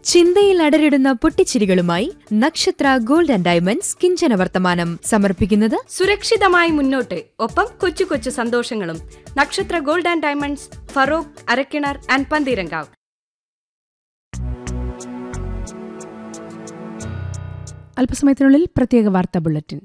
ചിന്തയിൽ അടരിടുന്ന പൊട്ടിച്ചിരികളുമായി നക്ഷത്ര gold and diamonds കിഞ്ചന വർത്തമാനം സമർപ്പിക്കുന്നത് സുരക്ഷിതമായി മുന്നോട്ട് ഒപ്പം കൊച്ചു കൊച്ചു സന്തോഷങ്ങളും Nakshatra gold and diamonds Feroke Arakkinar and Pantheerankavu അല്പസമയത്തിനുള്ളിൽ പ്രത്യേക വാർത്താ ബുള്ളറ്റിൻ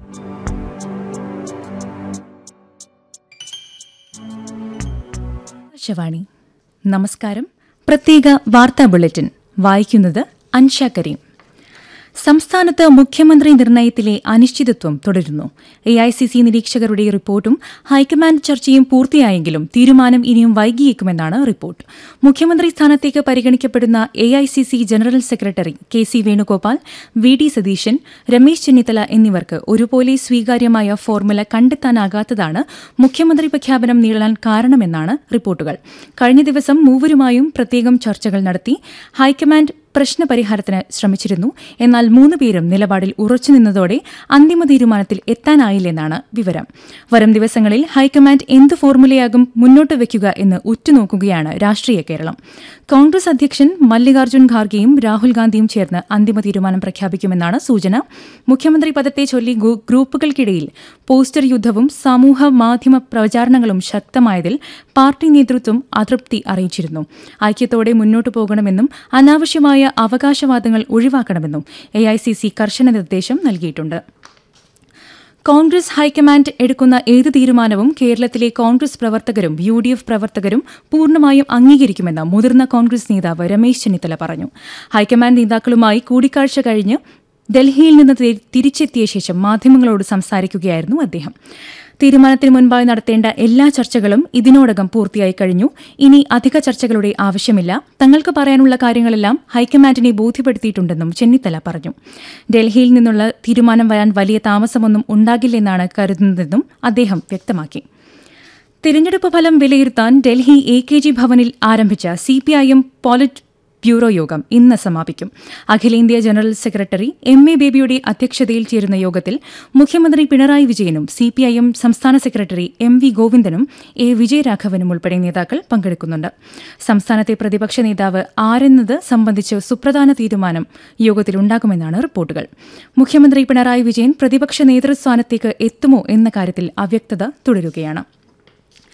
ആകാശവാണി നമസ്കാരം പ്രത്യേക വാർത്താ ബുള്ളറ്റിൻ വായിക്കുന്നത് അൻഷ കരീം സംസ്ഥാനത്ത് മുഖ്യമന്ത്രി നിർണയത്തിലെ അനിശ്ചിതത്വം തുടരുന്നു എ ഐ സി സി നിരീക്ഷകരുടെ റിപ്പോർട്ടും ഹൈക്കമാൻഡ് ചർച്ചയും പൂർത്തിയായെങ്കിലും തീരുമാനം ഇനിയും വൈകിയേക്കുമെന്നാണ് റിപ്പോർട്ട് മുഖ്യമന്ത്രി സ്ഥാനത്തേക്ക് പരിഗണിക്കപ്പെടുന്ന A I C C general secretary K C Venugopal V D Satheesan Ramesh Chennithala എന്നിവർക്ക് ഒരുപോലെ സ്വീകാര്യമായ ഫോർമുല കണ്ടെത്താനാകാത്തതാണ് മുഖ്യമന്ത്രി പ്രഖ്യാപനം നീളാൻ കാരണമെന്നാണ് റിപ്പോർട്ടുകൾ കഴിഞ്ഞ ദിവസം മൂവരുമായും പ്രത്യേകം ചർച്ചകൾ നടത്തി ഹൈക്കമാൻഡ് പ്രശ്നപരിഹാരത്തിന് ശ്രമിച്ചിരുന്നു എന്നാൽ മൂന്ന് പേരും നിലപാടിൽ ഉറച്ചുനിന്നതോടെ അന്തിമ തീരുമാനത്തിൽ എത്താനായില്ലെന്നാണ് വിവരം വരും ദിവസങ്ങളിൽ ഹൈക്കമാൻഡ് എന്ത് ഫോർമുലയാകും മുന്നോട്ട് വയ്ക്കുക എന്ന് ഉറ്റുനോക്കുകയാണ് രാഷ്ട്രീയ കേരളം കോൺഗ്രസ് അധ്യക്ഷൻ മല്ലികാർജ്ജുൻ ഖാർഗെയും രാഹുൽ ഗാന്ധിയും ചേർന്ന് അന്തിമ തീരുമാനം പ്രഖ്യാപിക്കുമെന്നാണ് സൂചന മുഖ്യമന്ത്രി പദത്തെ ചൊല്ലി ഗു- ഗ്രൂപ്പുകൾക്കിടയിൽ പോസ്റ്റർ യുദ്ധവും സമൂഹ മാധ്യമ പ്രചാരണങ്ങളും ശക്തമായതിൽ പാർട്ടി നേതൃത്വം അതൃപ്തി അറിയിച്ചിരുന്നു ഐക്യത്തോടെ മുന്നോട്ടു പോകണമെന്നും അനാവശ്യമായ അവകാശവാദങ്ങൾ ഒഴിവാക്കണമെന്നും എ കർശന നിർദ്ദേശം നൽകിയിട്ടുണ്ട് കോൺഗ്രസ് ഹൈക്കമാൻഡ് എടുക്കുന്ന ഏത് തീരുമാനവും കേരളത്തിലെ കോൺഗ്രസ് പ്രവർത്തകരും യു ഡി എഫ് പ്രവർത്തകരും പൂർണ്ണമായും അംഗീകരിക്കുമെന്ന് മുതിർന്ന കോൺഗ്രസ് നേതാവ് രമേശ് ചെന്നിത്തല പറഞ്ഞു ഹൈക്കമാൻഡ് നേതാക്കളുമായി കൂടിക്കാഴ്ച കഴിഞ്ഞ് ഡൽഹിയിൽ നിന്ന് തി- തിരിച്ചെത്തിയ ശേഷം മാധ്യമങ്ങളോട് സംസാരിക്കുകയായിരുന്നു അദ്ദേഹം തീരുമാനത്തിന് മുൻപായി നടത്തേണ്ട എല്ലാ ചർച്ചകളും ഇതിനോടകം പൂർത്തിയായി കഴിഞ്ഞു ഇനി അധിക ചർച്ചകളുടെ ആവശ്യമില്ല തങ്ങൾക്ക് പറയാനുള്ള കാര്യങ്ങളെല്ലാം ഹൈക്കമാൻഡിനെ ബോധ്യപ്പെടുത്തിയിട്ടുണ്ടെന്നും ചെന്നിത്തല പറഞ്ഞു ഡൽഹിയിൽ നിന്നുള്ള തീരുമാനം വരാൻ വലിയ താമസമൊന്നും ഉണ്ടാകില്ലെന്നാണ് കരുതുന്നതെന്നും അദ്ദേഹം വ്യക്തമാക്കി തിരഞ്ഞെടുപ്പ് ഫലം വിലയിരുത്താൻ ഡൽഹി എ കെ ജി ഭവനിൽ ആരംഭിച്ച C P I M politburo യോഗം ഇന്ന് സമാപിക്കും അഖിലേന്ത്യാ ജനറൽ സെക്രട്ടറി എം എ ബേബിയുടെ അധ്യക്ഷതയിൽ ചേരുന്ന യോഗത്തിൽ മുഖ്യമന്ത്രി പിണറായി വിജയനും സി പി ഐ എം സംസ്ഥാന സെക്രട്ടറി എം വി ഗോവിന്ദനും എ വിജയരാഘവനും ഉൾപ്പെടെ നേതാക്കൾ പങ്കെടുക്കുന്നുണ്ട് സംസ്ഥാനത്തെ പ്രതിപക്ഷ നേതാവ് ആരെന്നത് സംബന്ധിച്ച് സുപ്രധാന തീരുമാനം യോഗത്തിലുണ്ടാകുമെന്നാണ് റിപ്പോർട്ടുകൾ മുഖ്യമന്ത്രി പിണറായി വിജയൻ പ്രതിപക്ഷ നേതൃസ്ഥാനത്തേക്ക് എത്തുമോ എന്ന കാര്യത്തിൽ അവ്യക്തത തുടരുകയാണ്